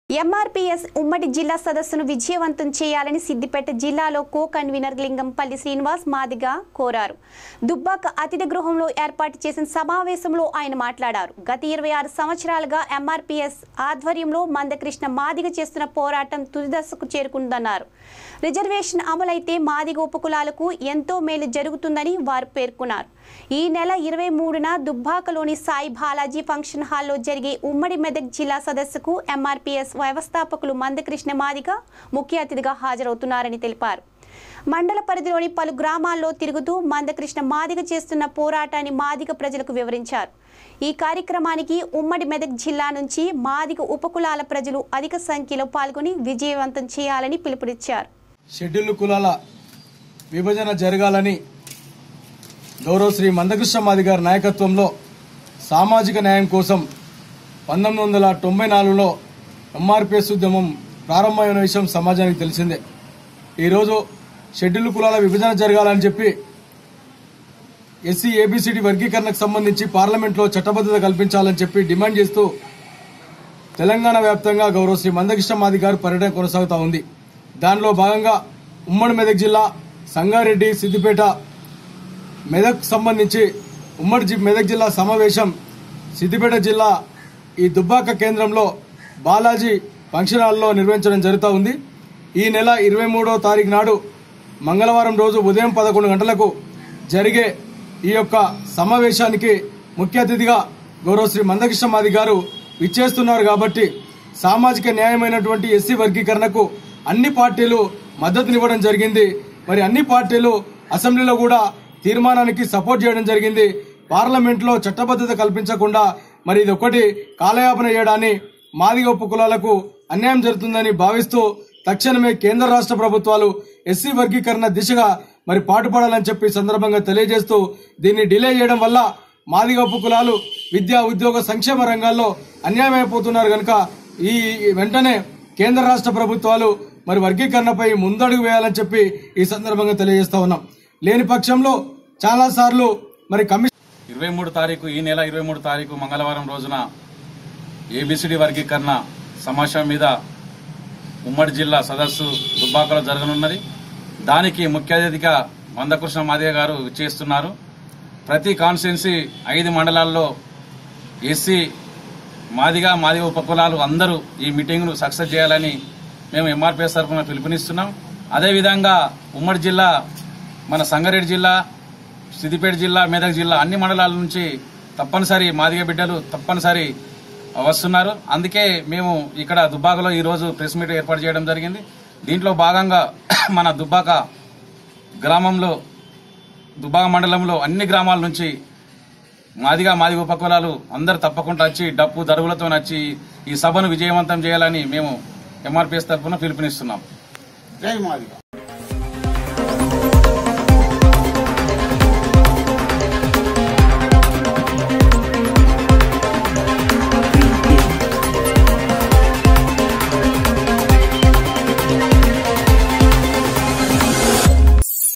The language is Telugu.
ఎంఆర్పీఎస్ ఉమ్మడి జిల్లా సదస్సును విజయవంతం చేయాలని సిద్దిపేట జిల్లాలో కో కన్వీనర్ లింగంపల్లి శ్రీనివాస్ మాదిగ కోరారు దుబ్బాక అతిథి గృహంలో ఏర్పాటు చేసిన సమావేశంలో ఆయన మాట్లాడారు గత ఇరవై ఆరు సంవత్సరాలుగా ఎంఆర్పీఎస్ ఆధ్వర్యంలో మందకృష్ణ మాదిగ చేస్తున్న పోరాటం తుది దశకు చేరుకుందన్నారు రిజర్వేషన్ అమలైతే మాదిగ ఉపకులాలకు ఎంతో మేలు జరుగుతుందని వారు పేర్కొన్నారు ఈ నెల ఇరవై మూడున దుబ్బాకలోని సాయి బాలాజీ ఫంక్షన్ హాల్లో జరిగే ఉమ్మడి మెదక్ జిల్లా సదస్సుకు ఎంఆర్పీఎస్ వ్యవస్థాపకులు మందకృష్ణ మాదిగ ముఖ్య అతిథిగా హాజరవుతున్నారని తెలిపారు మండల పరిధిలోని పలు గ్రామాల్లో తిరుగుతూ మందకృష్ణ మాదిగ చేస్తున్న పోరాటాన్ని మాదిగ ప్రజలకు వివరించారు ఈ కార్యక్రమానికి ఉమ్మడి మెదక్ జిల్లా నుంచి మాదిగ ఉపకులాల ప్రజలు అధిక సంఖ్యలో పాల్గొని విజయవంతం చేయాలని పిలుపునిచ్చారు షెడ్యూల్ కులాల విభజన జరగాలని గౌరవ శ్రీ మందకృష్ణ మాది గారి నాయకత్వంలో సామాజిక న్యాయం కోసం పంతొమ్మిది వందల తొంభై నాలుగులో ఎంఆర్పిఎస్ ఉద్యమం ప్రారంభమైన విషయం సమాజానికి తెలిసిందే ఈరోజు షెడ్యూల్ కులాల విభజన జరగాలని చెప్పి ఎస్సీ ఏబిసిడి వర్గీకరణకు సంబంధించి పార్లమెంట్లో చట్టబద్దత కల్పించాలని చెప్పి డిమాండ్ చేస్తూ తెలంగాణ వ్యాప్తంగా గౌరవ శ్రీ మందకృష్ణ మాది గారి పర్యటన కొనసాగుతా ఉంది దానిలో భాగంగా ఉమ్మడి మెదక్ జిల్లా సంగారెడ్డి సిద్దిపేట మెదక్ సంబంధించి ఉమ్మడి జి- మెదక్ జిల్లా సమావేశం సిద్దిపేట జిల్లా ఈ దుబ్బాక కేంద్రంలో బాలాజీ ఫంక్షన్ హాల్లో నిర్వహించడం జరుగుతూ ఉంది ఈ నెల ఇరవై మూడో తారీఖు నాడు మంగళవారం రోజు ఉదయం పదకొండు గంటలకు జరిగే ఈ యొక్క సమావేశానికి ముఖ్య అతిథిగా గౌరవ శ్రీ మందకృష్ణ మాది గారు ఇచ్చేస్తున్నారు కాబట్టి సామాజిక న్యాయమైనటువంటి ఎస్సీ వర్గీకరణకు అన్ని పార్టీలు మద్దతునివ్వడం జరిగింది మరి అన్ని పార్టీలు అసెంబ్లీలో కూడా తీర్మానానికి సపోర్ట్ చేయడం జరిగింది పార్లమెంట్ లో చట్టబద్ధత కల్పించకుండా మరి ఇది ఒకటి కాలయాపన చేయడాన్ని మాదిగ ఉప కులాలకు అన్యాయం జరుగుతుందని భావిస్తూ తక్షణమే కేంద్ర రాష్ట్ర ప్రభుత్వాలు ఎస్సీ వర్గీకరణ దిశగా మరి పాటుపడాలని చెప్పి ఈ సందర్భంగా తెలియజేస్తూ దీన్ని డిలే చేయడం వల్ల మాదిగ ఉప కులాలు విద్యా ఉద్యోగ సంక్షేమ రంగాల్లో అన్యాయం అయిపోతున్నారు కనుక ఈ వెంటనే కేంద్ర రాష్ట్ర ప్రభుత్వాలు మరి వర్గీకరణపై ముందడుగు వేయాలని చెప్పి ఈ సందర్భంగా తెలియజేస్తా ఉన్నాం లేని పక్షంలో చాలా సార్లు మరి కమిషన్ ఇరవై మూడు తారీఖు ఈ నెల ఇరవై మూడు తారీఖు మంగళవారం రోజున ఏబిసిడి వర్గీకరణ సమావేశం మీద ఉమ్మడి జిల్లా సదస్సు దుబ్బాకలో జరగనున్నది దానికి ముఖ్య అతిథిగా మందకృష్ణ మాదిగ గారు చేస్తున్నారు ప్రతి కాన్స్టిట్యున్సీ ఐదు మండలాల్లో ఎస్సీ మాదిగా మాదిగ ఉపకులాలు అందరూ ఈ మీటింగ్ను సక్సెస్ చేయాలని మేము ఎంఆర్పీఎస్ తరఫున పిలుపునిస్తున్నాం అదేవిధంగా ఉమ్మడి జిల్లా మన సంగారెడ్డి జిల్లా సిద్దిపేట జిల్లా మెదక్ జిల్లా అన్ని మండలాల నుంచి తప్పనిసరి మాదిగ బిడ్డలు తప్పనిసరి వస్తున్నారు అందుకే మేము ఇక్కడ దుబ్బాకలో ఈ రోజు ప్రెస్ మీట్ ఏర్పాటు చేయడం జరిగింది దీంట్లో భాగంగా మన దుబ్బాక గ్రామంలో దుబ్బాక మండలంలో అన్ని గ్రామాల నుంచి మాదిగా మాదిగ ఉపకులాలు అందరు తప్పకుండా వచ్చి డప్పు దరువులతో వచ్చి ఈ సభను విజయవంతం చేయాలని మేము ఎంఆర్పీఎస్ తరఫున పిలుపునిస్తున్నాం జై మాదిగా